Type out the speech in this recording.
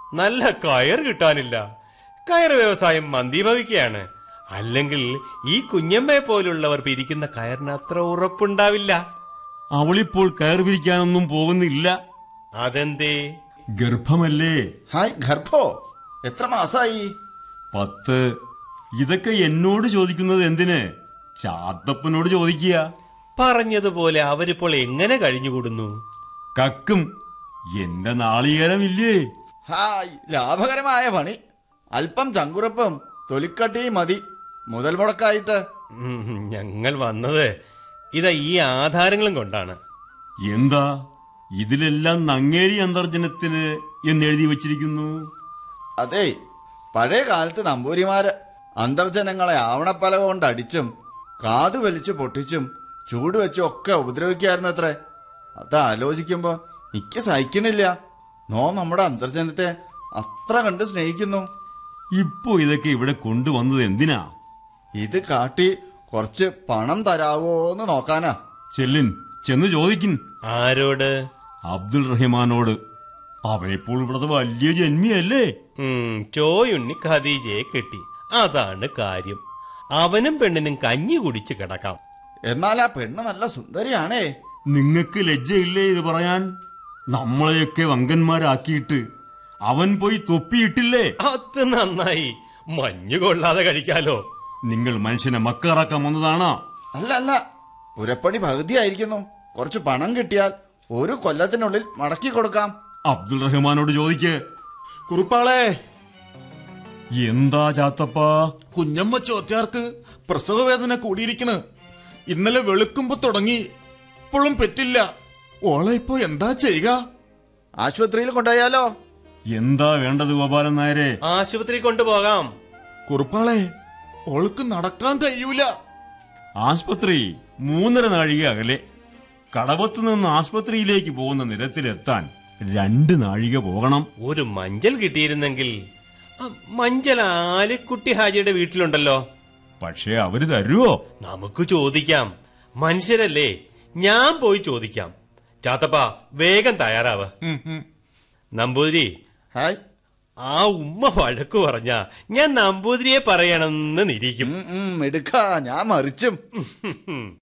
നല്ല കയർ കിട്ടാനില്ല കയർ വ്യവസായം മന്ദീഭവിക്കുകയാണ് അല്ലെങ്കിൽ ഈ കുഞ്ഞമ്മയെ പോലുള്ളവർ പിരിക്കുന്ന കയറിന് അത്ര ഉറപ്പുണ്ടാവില്ല അവളിപ്പോൾ കയർ പിരിക്കാനൊന്നും പോകുന്നില്ല അതെന്തേ ഗർഭമല്ലേ ഹായ് ഗർഭോ എത്ര മാസായി പത്ത് ഇതൊക്കെ എന്നോട് ചോദിക്കുന്നത് എന്തിന് ചാത്തപ്പനോട് ചോദിക്കുക പറഞ്ഞതുപോലെ അവരിപ്പോൾ എങ്ങനെ കഴിഞ്ഞുകൂടുന്നു കക്കും എന്റെ നാളികേരമില്ലേ ഹായ് ലാഭകരമായ പണി അല്പം ചങ്കുറപ്പും തൊലിക്കട്ടിയും മതി മുതൽ മുടക്കായിട്ട് ഉം, ഞങ്ങൾ വന്നത് ഇതാ ഈ ആധാരങ്ങളും കൊണ്ടാണ് എന്താ ഇതിലെല്ലാം നങ്ങേരി അന്തർജനത്തിന് എന്നെഴുതി വച്ചിരിക്കുന്നു അതെ പഴയ കാലത്ത് നമ്പൂരിമാര് അന്തർജനങ്ങളെ ആവണപ്പലക കൊണ്ട് അടിച്ചും കാതു വലിച്ചു പൊട്ടിച്ചും ചൂട് വെച്ചും ഒക്കെ ഉപദ്രവിക്കായിരുന്നത്രേ അത് ആലോചിക്കുമ്പോ എനിക്ക് സഹിക്കണില്ല നോ നമ്മുടെ അന്തർജനത്തെ അത്ര കണ്ട് സ്നേഹിക്കുന്നു ഇപ്പോ ഇതൊക്കെ ഇവിടെ കൊണ്ടുവന്നത് എന്തിനാ ഇത് കാട്ടി കുറച്ച് പണം തരാവോന്ന് നോക്കാനാ ചെല്ലിൻ ചെന്ന് ചോദിക്കിൻ ആരോട് അബ്ദുൾ റഹിമാനോട് അവനിപ്പോൾ ഇവിടുത്തെ വലിയ ജന്മിയല്ലേ ഉം, ചോയുണ്ണി ഖദീജയെ കെട്ടി അതാണ് കാര്യം അവനും പെണ്ണിനും കഞ്ഞി കുടിച്ച് കിടക്കാം എന്നാൽ ആ പെണ്ണ് നല്ല സുന്ദരിയാണേ നിങ്ങക്ക് ലജ്ജയില്ലേ ഇത് പറയാൻ നമ്മളെയൊക്കെ വങ്കന്മാരാക്കിയിട്ട് അവൻ പോയി തൊപ്പിയിട്ടില്ലേ അത് നന്നായി മഞ്ഞു കൊള്ളാതെ കഴിക്കാലോ നിങ്ങൾ മനുഷ്യനെ മക്കാറാക്കാൻ വന്നതാണോ അല്ല അല്ല പുരപ്പണി പകുതിയായിരിക്കുന്നു കുറച്ച് പണം കിട്ടിയാൽ ഒരു കൊല്ലത്തിനുള്ളിൽ മടക്കി കൊടുക്കാം അബ്ദുൾ റഹ്മാനോട് ചോദിക്ക് കുറുപ്പാളെ എന്താ ചാത്തപ്പാ കുഞ്ഞമ്മ ചോദ്യാർക്ക് പ്രസവവേദന കൂടിയിരിക്കണ് ഇന്നലെ വെളുക്കുമ്പോ തുടങ്ങി ഇപ്പോഴും പറ്റില്ല ഓളെ ഇപ്പൊ എന്താ ചെയ്യുക ആശുപത്രിയിൽ കൊണ്ടുപോയാലോ എന്താ വേണ്ടത് ഗോപാലൻ നായരെ ആശുപത്രി കൊണ്ടുപോകാം കുറുപ്പാളെ ഓൾക്ക് നടക്കാൻ കഴിയൂല ആസ്പത്രി മൂന്നര നാഴിക അകലെ കടവത്ത് നിന്ന് ആസ്പത്രിയിലേക്ക് പോകുന്ന നിരത്തിലെത്താൻ രണ്ട് നാഴിക പോകണം ഒരു മഞ്ചൽ കിട്ടിയിരുന്നെങ്കിൽ ആ, മഞ്ചൽ ആലിക്കുട്ടി ഹാജിയുടെ വീട്ടിലുണ്ടല്ലോ പക്ഷേ അവര് തരുവോ നമുക്ക് ചോദിക്കാം മനുഷ്യരല്ലേ ഞാൻ പോയി ചോദിക്കാം ചാത്തപ്പ വേഗം തയ്യാറാവ് ഉം, ഉം. നമ്പൂതിരി ഹായ് ആ ഉമ്മ വഴക്കു പറഞ്ഞ ഞാൻ നമ്പൂതിരിയെ പറയണമെന്ന് നിരീക്കും ഉം, ഉം, എടുക്ക ഞാൻ മറിച്ചും ഉം.